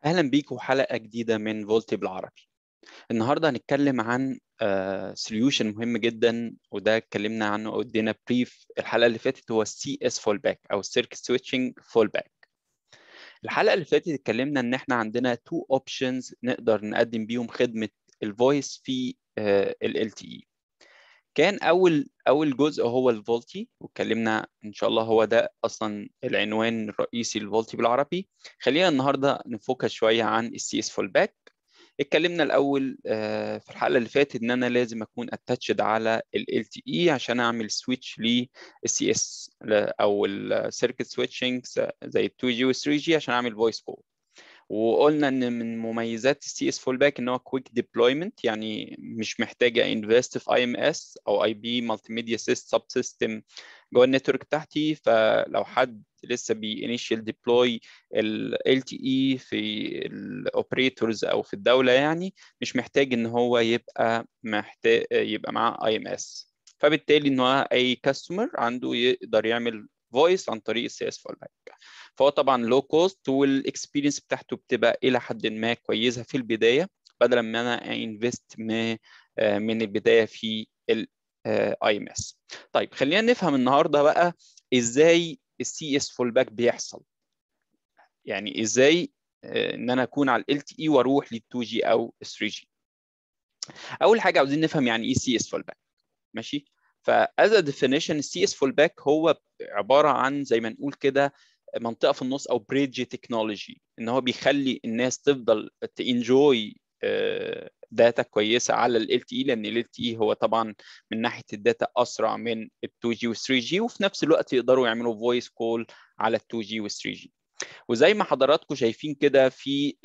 اهلا بيكم حلقه جديده من فولتي بالعربي النهارده هنتكلم عن سوليوشن مهم جدا وده اتكلمنا عنه او ادينا بريف الحلقه اللي فاتت هو السي اس فول باك او السيركت سويتشنج فول باك الحلقه اللي فاتت اتكلمنا ان احنا عندنا تو اوبشنز نقدر نقدم بيهم خدمه الفويس في ال تي اي كان اول اول جزء هو الفولتي واتكلمنا ان شاء الله هو ده اصلا العنوان الرئيسي للفولتي بالعربي خلينا النهارده نفوكس شويه عن السي اس فول باك اتكلمنا الاول في الحلقه اللي فاتت ان انا لازم اكون اتاتشد على ال تي اي عشان اعمل سويتش للسي اس او السيركت سويتشنج زي 2 جي و 3 جي عشان اعمل فويس كول وقلنا ان من مميزات السي اس فول باك ان هو كويك ديبلويمنت يعني مش محتاجه انفست في اي ام اس او اي بي مالتي ميديا سب سيستم جوه النتورك بتاعتي فلو حد لسه بي انيشال ديبلوي ال تي اي في الاوبريتورز او في الدوله يعني مش محتاج ان هو يبقى محتاج يبقى معاه اي ام اس فبالتالي ان هو اي كاستمر عنده يقدر يعمل فويس عن طريق السي اس فول باك فهو طبعا لو كوست والاكسبيرينس بتاعته بتبقى الى حد ما كويسه في البدايه بدل ما انا انفست من البدايه في الاي ام اس طيب خلينا نفهم النهارده بقى ازاي السي اس فول باك بيحصل يعني ازاي ان انا اكون على ال تي اي واروح لل 2 جي او 3 جي اول حاجه عاوزين نفهم يعني ايه سي اس فول باك ماشي فاز ا ديفينيشن السي اس فول باك هو عباره عن زي ما نقول كده منطقه في النص او بريدج تكنولوجي ان هو بيخلي الناس تفضل تنجوي داتا كويسه على ال تي اي لان ال تي اي هو طبعا من ناحيه الداتا اسرع من ال 2 جي و 3 جي وفي نفس الوقت يقدروا يعملوا فويس كول على ال 2 جي و 3 جي وزي ما حضراتكم شايفين كده في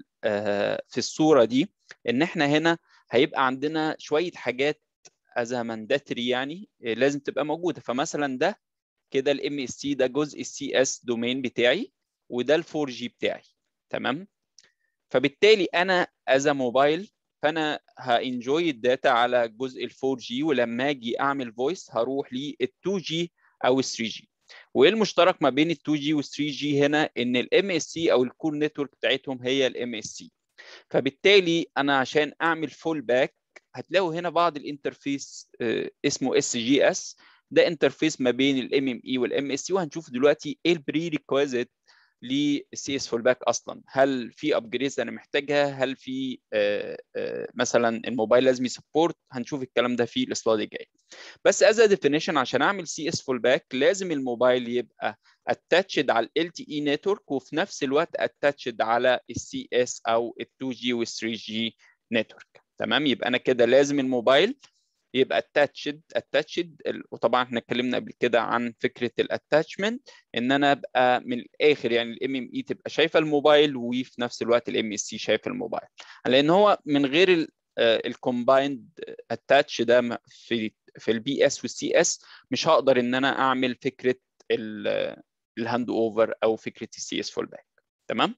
في الصوره دي ان احنا هنا هيبقى عندنا شويه حاجات از مانداتري يعني لازم تبقى موجوده فمثلا ده كده الام اس سي ده جزء السي اس دومين بتاعي وده ال 4 جي بتاعي تمام فبالتالي انا از موبايل فانا هانجوي الداتا على جزء ال 4 جي ولما اجي اعمل فويس هروح لل 2 جي او ال 3 جي وايه المشترك ما بين ال 2 جي وال 3 جي هنا ان الام اس سي او الكور نتورك بتاعتهم هي الام اس سي فبالتالي انا عشان اعمل فول باك هتلاقوا هنا بعض الانترفيس اسمه اس جي اس ده انترفيس ما بين الام ام اي والام اس سي وهنشوف دلوقتي ايه البري ريكويزيت للسي اس فول باك اصلا هل في ابجريدز انا محتاجها هل في آآ آآ مثلا الموبايل لازم يسبورت هنشوف الكلام ده في السلايد الجاي بس از ديفينيشن عشان اعمل سي اس فول باك لازم الموبايل يبقى اتاتشد على ال تي اي نتورك وفي نفس الوقت اتاتشد على السي اس او ال 2 جي وال 3 جي نتورك تمام يبقى انا كده لازم الموبايل يبقى اتاتشد اتاتشد وطبعا احنا اتكلمنا قبل كده عن فكره الاتاتشمنت ان انا ابقى من الاخر يعني الام ام اي تبقى شايفه الموبايل وفي نفس الوقت الام اس سي شايف الموبايل لان هو من غير الكومبايند اتاتش ده في في البي اس والسي اس مش هقدر ان انا اعمل فكره الهاند اوفر او فكره السي اس فول باك تمام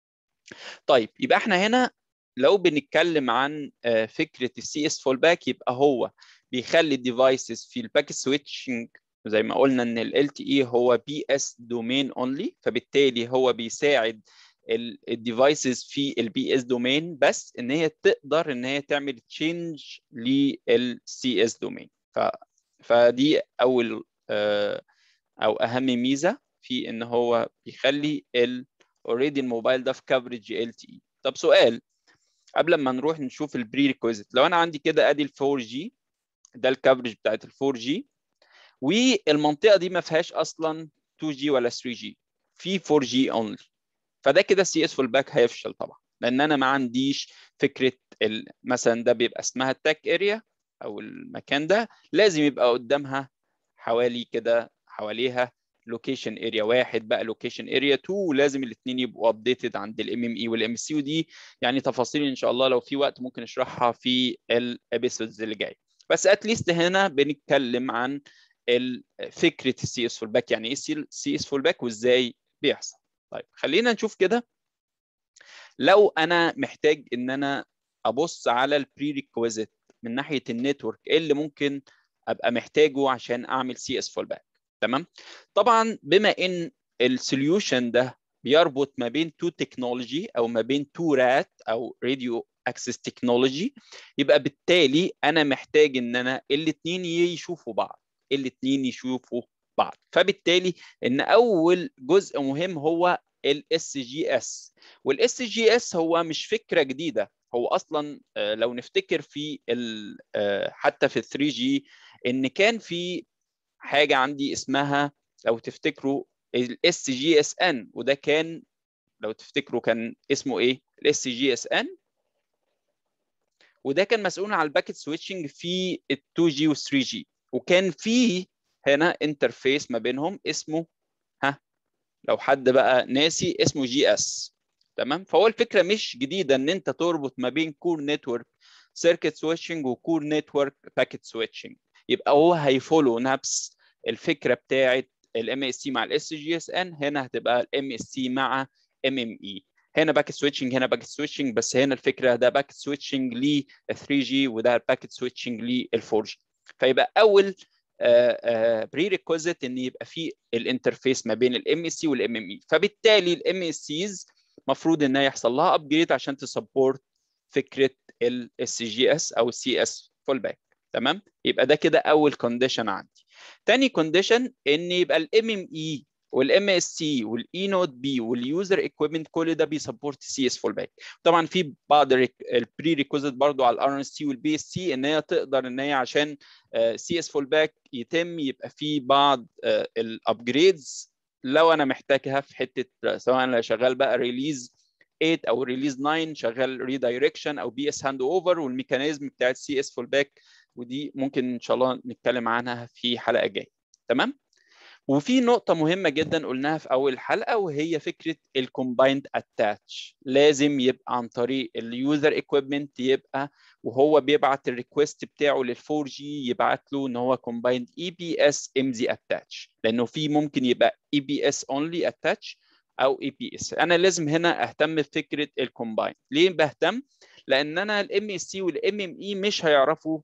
طيب يبقى احنا هنا لو بنتكلم عن فكره السي اس فول باك يبقى هو بيخلي الديفايسز في الباك سويتشنج زي ما قلنا ان ال تي اي هو بي اس دومين اونلي فبالتالي هو بيساعد الديفايسز في البي اس دومين بس ان هي تقدر ان هي تعمل تشينج للسي اس دومين ف فدي اول او اهم ميزه في ان هو بيخلي ال اوريدي الموبايل ده في كفرج ال تي اي طب سؤال قبل ما نروح نشوف البري ريكويزيت لو انا عندي كده ادي ال 4 جي ده الكفرج بتاعت ال 4 جي والمنطقه دي ما فيهاش اصلا 2 جي ولا 3 جي في 4 جي اونلي فده كده السي اس فول باك هيفشل طبعا لان انا ما عنديش فكره مثلا ده بيبقى اسمها التاك اريا او المكان ده لازم يبقى قدامها حوالي كده حواليها لوكيشن اريا واحد بقى لوكيشن اريا 2 ولازم الاثنين يبقوا ابديتد عند الام ام اي والام سي ودي يعني تفاصيل ان شاء الله لو في وقت ممكن نشرحها في الابيسودز اللي جاي بس اتليست هنا بنتكلم عن فكره السي اس فول باك يعني ايه السي اس فول باك وازاي بيحصل طيب خلينا نشوف كده لو انا محتاج ان انا ابص على البري ريكويزيت من ناحيه النتورك ايه اللي ممكن ابقى محتاجه عشان اعمل سي اس فول باك تمام طبعا بما ان السوليوشن ده بيربط ما بين تو تكنولوجي او ما بين تو رات او راديو اكسس تكنولوجي يبقى بالتالي انا محتاج ان انا الاثنين يشوفوا بعض الاثنين يشوفوا بعض فبالتالي ان اول جزء مهم هو الاس جي اس والاس جي اس هو مش فكره جديده هو اصلا لو نفتكر في حتى في 3 جي ان كان في حاجه عندي اسمها لو تفتكروا الاس جي اس ان وده كان لو تفتكروا كان اسمه ايه الاس جي اس ان وده كان مسؤول عن الباكيت سويتشنج في ال 2 جي وال 3 جي وكان في هنا انترفيس ما بينهم اسمه ها لو حد بقى ناسي اسمه جي اس تمام فهو الفكره مش جديده ان انت تربط ما بين كور نتورك سيركت سويتشنج وكور نتورك باكيت سويتشنج يبقى هو هيفولو نفس الفكره بتاعه الام اس سي مع الاس جي اس ان هنا هتبقى الام اس سي مع ام ام اي هنا باكيت سويتشنج هنا باكيت سويتشنج بس هنا الفكره ده باكيت سويتشنج ل 3 جي وده باكيت سويتشنج لل 4 جي فيبقى اول بري ريكوزيت ان يبقى في الانترفيس ما بين الام اس سي والام ام اي فبالتالي الام اس سيز المفروض انها يحصل لها ابجريد عشان تسبورت فكره السي جي اس او السي اس فول باك تمام يبقى ده كده اول كونديشن عندي تاني كونديشن ان يبقى الام ام اي والام اس سي والاي نوت بي واليوزر ايكويبمنت كل ده بيسبورت سي اس فول باك طبعا في بعض البري ريكوزيت برضو على الار اس سي والبي اس سي ان هي تقدر ان هي عشان سي اس فول باك يتم يبقى في بعض الابجريدز لو انا محتاجها في حته سواء انا شغال بقى ريليز 8 او ريليز 9 شغال ريدايركشن او بي اس هاند اوفر والميكانيزم بتاعت سي اس فول باك ودي ممكن ان شاء الله نتكلم عنها في حلقه جايه تمام وفي نقطة مهمة جدا قلناها في أول حلقة وهي فكرة الكومبايند اتاتش لازم يبقى عن طريق اليوزر ايكويبمنت يبقى وهو بيبعت الريكوست بتاعه لل 4 جي يبعت له ان هو كومبايند اي بي اس ام زي اتاتش لأنه في ممكن يبقى اي بي اس اونلي اتاتش او اي بي اس انا لازم هنا اهتم بفكره الكومبايند ليه بهتم لان انا الام اس سي والام ام اي مش هيعرفوا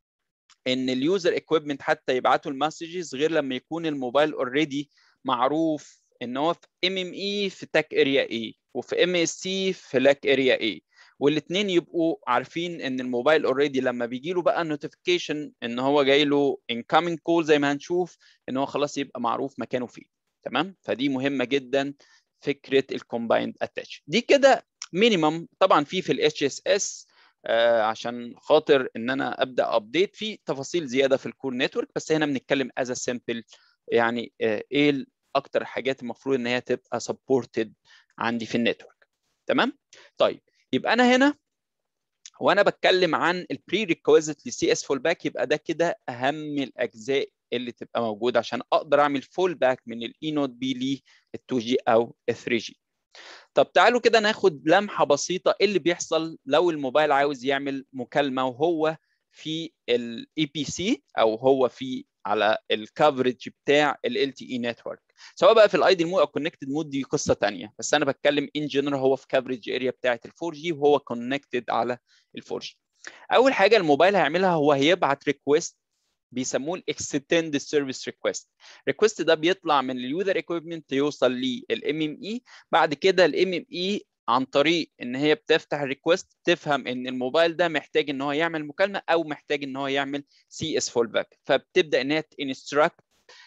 ان اليوزر ايكويبمنت حتى يبعتوا المسجز غير لما يكون الموبايل اوريدي معروف ان هو في ام ام اي في تاك اريا اي وفي ام اس سي في لاك اريا اي والاثنين يبقوا عارفين ان الموبايل اوريدي لما بيجي له بقى نوتيفيكيشن ان هو جاي له incoming كول زي ما هنشوف ان هو خلاص يبقى معروف مكانه فين تمام فدي مهمه جدا فكره الكومبايند اتاتش دي كده مينيمم طبعا في في الاتش اس اس آه عشان خاطر ان انا ابدا ابديت في تفاصيل زياده في الكور نتورك بس هنا بنتكلم از سامبل يعني آه ايه اكتر حاجات المفروض ان هي تبقى سبورتد عندي في النتورك تمام طيب يبقى انا هنا وانا بتكلم عن البري ريكويزيت لسي اس فول باك يبقى ده كده اهم الاجزاء اللي تبقى موجوده عشان اقدر اعمل فول باك من الاي نوت بي لل 2 جي او 3 جي طب تعالوا كده ناخد لمحه بسيطه ايه اللي بيحصل لو الموبايل عاوز يعمل مكالمه وهو في الاي بي سي او هو في على الكفرج بتاع ال تي اي نتورك سواء بقى في الايدل مود او كونكتد مود دي قصه ثانيه بس انا بتكلم ان جنرال هو في كفرج اريا بتاعه ال 4 جي وهو كونكتد على ال 4 جي اول حاجه الموبايل هيعملها هو هيبعت ريكويست بيسموه الاكستند سيرفيس ريكويست ريكويست ده بيطلع من اليوزر ايكويبمنت يوصل للام ام اي بعد كده الام ام اي عن طريق ان هي بتفتح الريكوست تفهم ان الموبايل ده محتاج ان هو يعمل مكالمه او محتاج ان هو يعمل سي اس فول باك فبتبدا ان هي انستراكت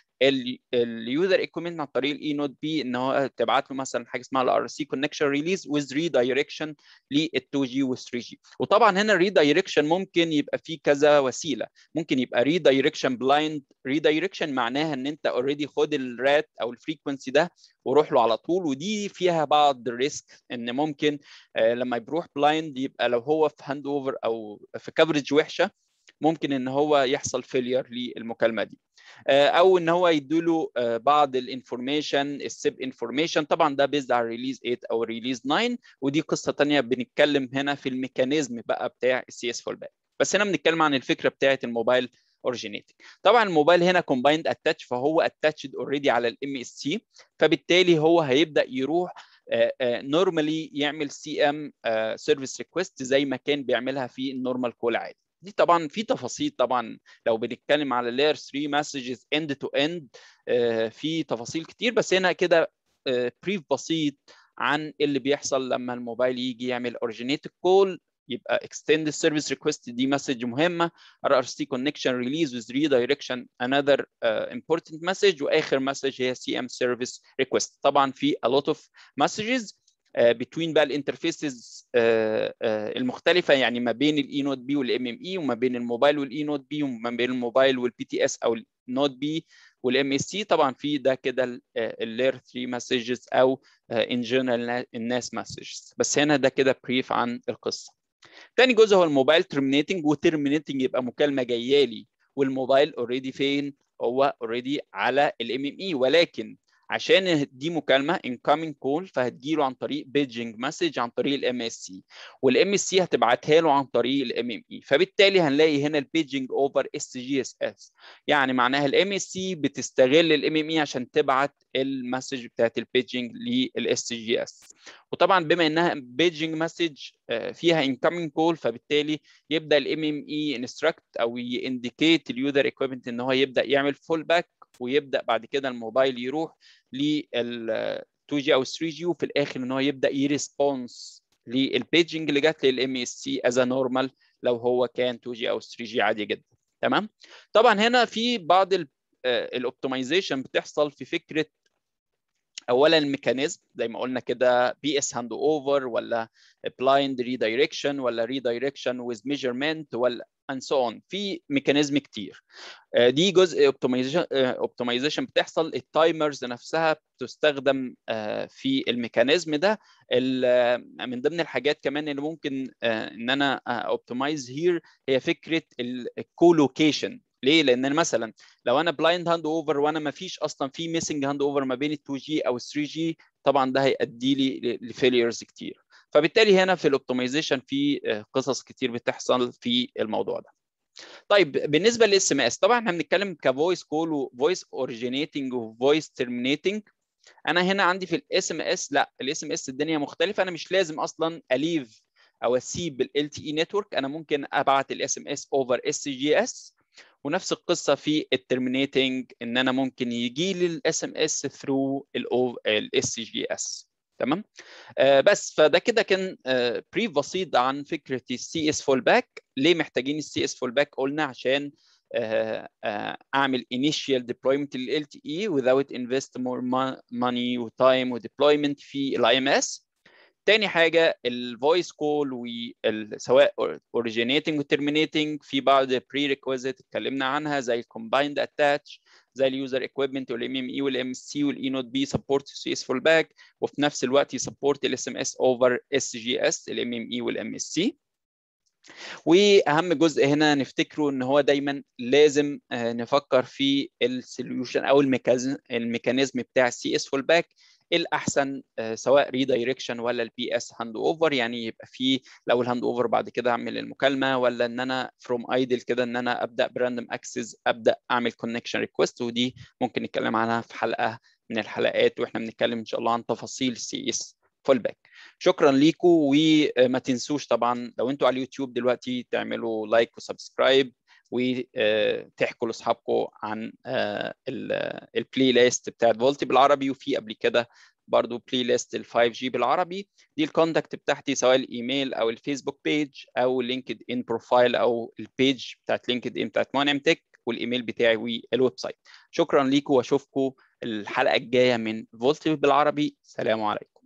اليوزر ايكويبمنت عن طريق الاي نوت بي ان هو تبعت له مثلا حاجه اسمها الار سي كونكشن ريليز ويز ريدايركشن لل 2 جي وال 3 جي وطبعا هنا الريدايركشن ممكن يبقى فيه كذا وسيله ممكن يبقى ريدايركشن بلايند ريدايركشن معناها ان انت اوريدي خد الرات او الفريكونسي ده وروح له على طول ودي فيها بعض الريسك ان ممكن آه لما بيروح بلايند يبقى لو هو في هاند اوفر او في كفرج وحشه ممكن ان هو يحصل فيلير للمكالمه دي او ان هو يديله بعض الانفورميشن السيب انفورميشن طبعا ده بيزد على ريليز 8 او ريليز 9 ودي قصه ثانيه بنتكلم هنا في الميكانيزم بقى بتاع السي اس فول باك بس هنا بنتكلم عن الفكره بتاعه الموبايل اوريجينيتنج طبعا الموبايل هنا كومبايند اتاتش فهو اتاتشد اوريدي على الام اس سي فبالتالي هو هيبدا يروح نورمالي يعمل سي ام سيرفيس ريكويست زي ما كان بيعملها في النورمال كول عادي دي طبعا في تفاصيل طبعا لو بنتكلم على لاير 3 مسجز اند تو اند في تفاصيل كتير بس هنا كده بريف بسيط عن اللي بيحصل لما الموبايل يجي يعمل اوريجينيت كول يبقى extend the service request دي مسج مهمه RRC connection release with redirection another uh, important message واخر مسج هي CM service request طبعا في a lot of messages uh, between بقى الانترفيسز uh, uh, المختلفه يعني ما بين الاي نوت بي والام ام اي وما بين الموبايل والاي نوت بي وما بين الموبايل والبي تي اس او النوت بي والام اس سي طبعا في ده كده اللير 3 مسجز او ان جنرال الناس مسجز بس هنا ده كده بريف عن القصه تاني جزء هو الموبايل ترمينيتنج وترمينيتنج يبقى مكالمه جايه لي والموبايل اوريدي فين هو اوريدي على الام ام اي ولكن عشان دي مكالمه incoming call فهتجيله عن طريق بيجنج مسج عن طريق الام اس سي والام اس سي هتبعتها له عن طريق الام ام اي فبالتالي هنلاقي هنا البيجنج اوفر اس جي اس اس يعني معناها الام اس سي بتستغل الام ام اي عشان تبعت المسج بتاعت البيجنج للاس جي اس وطبعا بما انها بيجنج مسج فيها incoming call فبالتالي يبدا الام ام اي انستراكت او ينديكيت اليوزر ايكويبمنت ان هو يبدا يعمل فول باك ويبدا بعد كده الموبايل يروح لل 2 جي او 3 جي وفي الاخر ان هو يبدا يريسبونس للبيجنج اللي جت للام اس سي از نورمال لو هو كان 2 جي او 3 جي عادي جدا تمام طبعا هنا في بعض الاوبتمايزيشن بتحصل في فكره اولا الميكانيزم زي ما قلنا كده بي اس هاند اوفر ولا بلايند ريدايركشن ولا ريدايركشن ويز ميجرمنت ولا and so on في ميكانيزم كتير دي جزء اوبتمايزيشن اوبتمايزيشن بتحصل التايمرز نفسها بتستخدم في الميكانيزم ده من ضمن الحاجات كمان اللي ممكن ان انا اوبتمايز هير هي فكره الكولوكيشن ليه؟ لان مثلا لو انا بلايند هاند اوفر وانا ما فيش اصلا في ميسنج هاند اوفر ما بين ال 2 جي او ال 3 جي طبعا ده هيؤدي لي لفيليرز كتير فبالتالي هنا في الاوبتمايزيشن في قصص كتير بتحصل في الموضوع ده طيب بالنسبه للاس ام اس طبعا احنا بنتكلم كفويس كول وفويس اوريجينيتنج وفويس ترمينيتنج انا هنا عندي في الاس ام اس لا الاس ام اس الدنيا مختلفه انا مش لازم اصلا اليف او اسيب ال تي اي نتورك انا ممكن ابعت الاس ام اس اوفر اس جي اس ونفس القصه في الترمينيتنج ان انا ممكن يجي لي الاس ام اس ثرو الاس جي اس تمام آه بس فده كده كان آه بريف بسيط عن فكره السي اس فول باك ليه محتاجين السي اس فول باك قلنا عشان آه اعمل initial deployment لل LTE without invest more money وتايم وديبلويمنت في الاي ام اس تاني حاجه الفويس كول سواء originating و terminating في بعض prerequisite اتكلمنا عنها زي الكومبايند اتاتش زي اليوزر اكويبمنت والام ام اي والام اس سي والاي نوت بي سبورت سي اس فول باك وفي نفس الوقت يسبورت الاس ام اس اوفر اس جي اس الام ام اي والام اس سي واهم جزء هنا نفتكره ان هو دايما لازم نفكر في السوليوشن او الميكانيزم بتاع السي اس فول باك الاحسن سواء ريدايركشن ولا البي اس هاند اوفر يعني يبقى في لو الهاند اوفر بعد كده اعمل المكالمه ولا ان انا فروم ايدل كده ان انا ابدا براندوم اكسس ابدا اعمل كونكشن ريكوست ودي ممكن نتكلم عنها في حلقه من الحلقات واحنا بنتكلم ان شاء الله عن تفاصيل سي اس فول باك شكرا ليكم وما تنسوش طبعا لو انتوا على اليوتيوب دلوقتي تعملوا لايك وسبسكرايب وتحكوا لاصحابكم عن البلاي ليست بتاعت فولتي بالعربي وفي قبل كده برضو بلاي ليست ال 5 جي بالعربي دي الكونتاكت بتاعتي سواء الايميل او الفيسبوك بيج او لينكد ان بروفايل او البيج بتاعت لينكد ان بتاعت مونم تك والايميل بتاعي والويب سايت شكرا ليكم واشوفكم الحلقه الجايه من فولتي بالعربي سلام عليكم